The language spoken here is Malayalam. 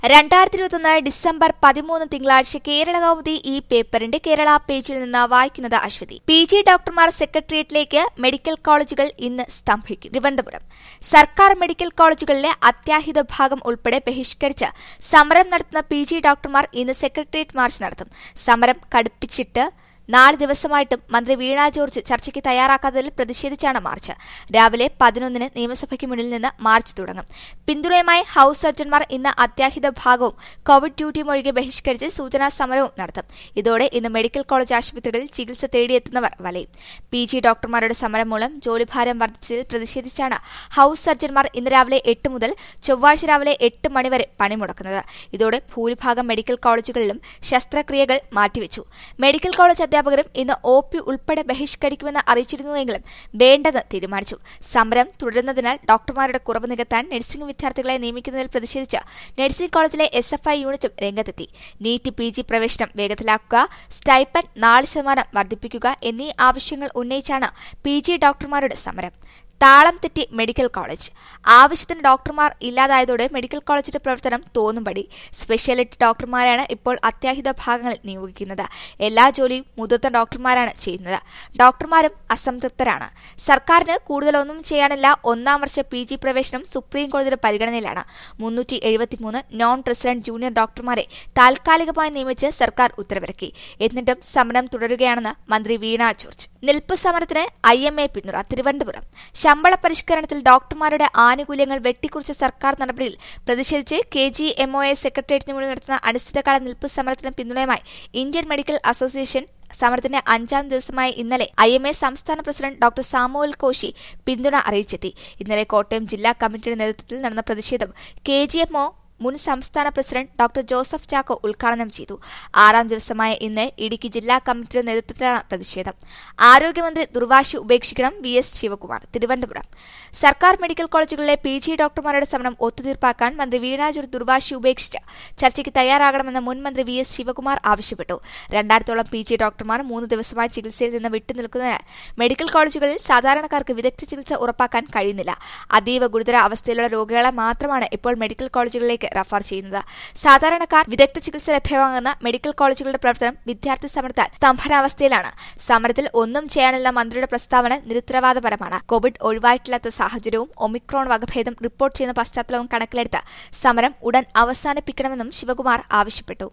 രണ്ടായിരത്തി ഇരുപത്തൊന്ന് ഡിസംബർ പതിമൂന്ന് തിങ്കളാഴ്ച കേരള കൗമുദി ഈ പേപ്പറിന്റെ കേരള പേജിൽ നിന്ന് വായിക്കുന്നത് അശ്വതി പി ജി ഡോക്ടർമാർ സെക്രട്ടേറിയറ്റിലേക്ക് മെഡിക്കൽ കോളേജുകൾ ഇന്ന് സ്തംഭിക്കും തിരുവനന്തപുരം സർക്കാർ മെഡിക്കൽ കോളേജുകളിലെ അത്യാഹിത ഭാഗം ഉൾപ്പെടെ ബഹിഷ്കരിച്ച് സമരം നടത്തുന്ന പി ജി ഡോക്ടർമാർ ഇന്ന് സെക്രട്ടേറിയറ്റ് മാർച്ച് നടത്തും സമരം കടുപ്പിച്ചിട്ട് നാല് ദിവസമായിട്ടും മന്ത്രി വീണ ജോർജ് ചർച്ചയ്ക്ക് തയ്യാറാക്കാത്തതിൽ പ്രതിഷേധിച്ചാണ് മാർച്ച് രാവിലെ പതിനൊന്നിന് നിയമസഭയ്ക്ക് മുന്നിൽ നിന്ന് മാർച്ച് തുടങ്ങും പിന്തുണയുമായി ഹൌസ് സർജൻമാർ ഇന്ന് അത്യാഹിത ഭാഗവും കോവിഡ് ഡ്യൂട്ടിയും ഒഴികെ ബഹിഷ്കരിച്ച് സൂചനാ സമരവും നടത്തും ഇതോടെ ഇന്ന് മെഡിക്കൽ കോളേജ് ആശുപത്രികളിൽ ചികിത്സ തേടിയെത്തുന്നവർ വലയും പി ജി ഡോക്ടർമാരുടെ സമരം മൂലം ജോലിഭാരം വർദ്ധിച്ചതിൽ പ്രതിഷേധിച്ചാണ് ഹൌസ് സർജൻമാർ ഇന്ന് രാവിലെ എട്ട് മുതൽ ചൊവ്വാഴ്ച രാവിലെ എട്ട് മണിവരെ പണിമുടക്കുന്നത് ഇതോടെ ഭൂരിഭാഗം മെഡിക്കൽ കോളേജുകളിലും ശസ്ത്രക്രിയകൾ മാറ്റിവെച്ചു മെഡിക്കൽ കോളേജ് അധ്യാപകരും ഇന്ന് ഒ പി ഉൾപ്പെടെ ബഹിഷ്കരിക്കുമെന്ന് അറിയിച്ചിരുന്നുവെങ്കിലും വേണ്ടെന്ന് തീരുമാനിച്ചു സമരം തുടരുന്നതിനാൽ ഡോക്ടർമാരുടെ കുറവ് നികത്താൻ നഴ്സിംഗ് വിദ്യാർത്ഥികളെ നിയമിക്കുന്നതിൽ പ്രതിഷേധിച്ച് നഴ്സിംഗ് കോളേജിലെ എസ് എഫ് ഐ യൂണിറ്റും രംഗത്തെത്തി നീറ്റ് പി ജി പ്രവേശനം വേഗത്തിലാക്കുക സ്റ്റൈപ്പൻ നാല് ശതമാനം വർദ്ധിപ്പിക്കുക എന്നീ ആവശ്യങ്ങൾ ഉന്നയിച്ചാണ് പി ജി ഡോക്ടർമാരുടെ സമരം താളം തെറ്റി മെഡിക്കൽ കോളേജ് ആവശ്യത്തിന് ഡോക്ടർമാർ ഇല്ലാതായതോടെ മെഡിക്കൽ കോളേജിന്റെ പ്രവർത്തനം തോന്നുംപടി സ്പെഷ്യാലിറ്റി ഡോക്ടർമാരാണ് ഇപ്പോൾ അത്യാഹിത ഭാഗങ്ങളിൽ നിയോഗിക്കുന്നത് എല്ലാ ജോലിയും മുതിർന്ന ഡോക്ടർമാരാണ് ചെയ്യുന്നത് ഡോക്ടർമാരും അസംതൃപ്തരാണ് സർക്കാരിന് കൂടുതലൊന്നും ചെയ്യാനില്ല ഒന്നാം വർഷ പി ജി പ്രവേശനം സുപ്രീം കോടതിയുടെ പരിഗണനയിലാണ് മുന്നൂറ്റി എഴുപത്തിമൂന്ന് നോൺ റെസിഡന്റ് ജൂനിയർ ഡോക്ടർമാരെ താൽക്കാലികമായി നിയമിച്ച് സർക്കാർ ഉത്തരവിറക്കി എന്നിട്ടും സമരം തുടരുകയാണെന്ന് മന്ത്രി വീണ ജോർജ് നിൽപ്പ് സമരത്തിന് ഐ എം എ പിന്തുണ തിരുവനന്തപുരം ശമ്പള പരിഷ്കരണത്തിൽ ഡോക്ടർമാരുടെ ആനുകൂല്യങ്ങൾ വെട്ടിക്കുറിച്ച സർക്കാർ നടപടിയിൽ പ്രതിഷേധിച്ച് K G M O A സെക്രട്ടേറിയറ്റിന് മുന്നിൽ നടത്തുന്ന അനിശ്ചിതകാല നിൽപ്പ് സമരത്തിന് പിന്തുണയുമായി ഇന്ത്യൻ മെഡിക്കൽ അസോസിയേഷൻ സമരത്തിന്റെ അഞ്ചാം ദിവസമായ ഇന്നലെ ഐ എം എ സംസ്ഥാന പ്രസിഡന്റ് ഡോക്ടർ സാമുവൽ കോശി പിന്തുണ അറിയിച്ചെത്തി ഇന്നലെ കോട്ടയം ജില്ലാ കമ്മിറ്റിയുടെ നേതൃത്വത്തിൽ നടന്ന പ്രതിഷേധം കെ ജി എം ഒ മുൻ സംസ്ഥാന പ്രസിഡന്റ് ഡോക്ടർ ജോസഫ് ചാക്കോ ഉദ്ഘാടനം ചെയ്തു ആറാം ദിവസമായ ഇന്ന് ഇടുക്കി ജില്ലാ കമ്മിറ്റിയുടെ നേതൃത്വത്തിലാണ് പ്രതിഷേധം ആരോഗ്യമന്ത്രി ദുർവാശി ഉപേക്ഷിക്കണം വി എസ് ശിവകുമാർ തിരുവനന്തപുരം സർക്കാർ മെഡിക്കൽ കോളേജുകളിലെ പി ജി ഡോക്ടർമാരുടെ സമരം ഒത്തുതീർപ്പാക്കാൻ മന്ത്രി വീണാജൂർ ദുർവാശി ഉപേക്ഷിച്ച് ചർച്ചയ്ക്ക് തയ്യാറാകണമെന്ന് മുൻ മന്ത്രി വി എസ് ശിവകുമാർ ആവശ്യപ്പെട്ടു രണ്ടായിരത്തോളം പി ജി ഡോക്ടർമാർ മൂന്ന് ദിവസമായി ചികിത്സയിൽ നിന്ന് വിട്ടുനിൽക്കുന്നതിനാൽ മെഡിക്കൽ കോളേജുകളിൽ സാധാരണക്കാർക്ക് വിദഗ്ധ ചികിത്സ ഉറപ്പാക്കാൻ കഴിയുന്നില്ല അതീവ ഗുരുതര അവസ്ഥയിലുള്ള രോഗികളെ മാത്രമാണ് ഇപ്പോൾ മെഡിക്കൽ കോളേജുകളിലേക്ക് റഫർ ചെയ്യുന്നത് സാധാരണക്കാർ വിദഗ്ധ ചികിത്സ ലഭ്യമാകുന്ന മെഡിക്കൽ കോളേജുകളുടെ പ്രവർത്തനം വിദ്യാർത്ഥി സമരത്താൽ സ്തംഭനാവസ്ഥയിലാണ് സമരത്തിൽ ഒന്നും ചെയ്യാനുള്ള മന്ത്രിയുടെ പ്രസ്താവന നിരുത്തരവാദപരമാണ് കോവിഡ് ഒഴിവായിട്ടില്ലാത്ത സാഹചര്യവും ഒമിക്രോൺ വകഭേദം റിപ്പോർട്ട് ചെയ്യുന്ന പശ്ചാത്തലവും കണക്കിലെടുത്ത് സമരം ഉടൻ അവസാനിപ്പിക്കണമെന്നും ശിവകുമാർ ആവശ്യപ്പെട്ടു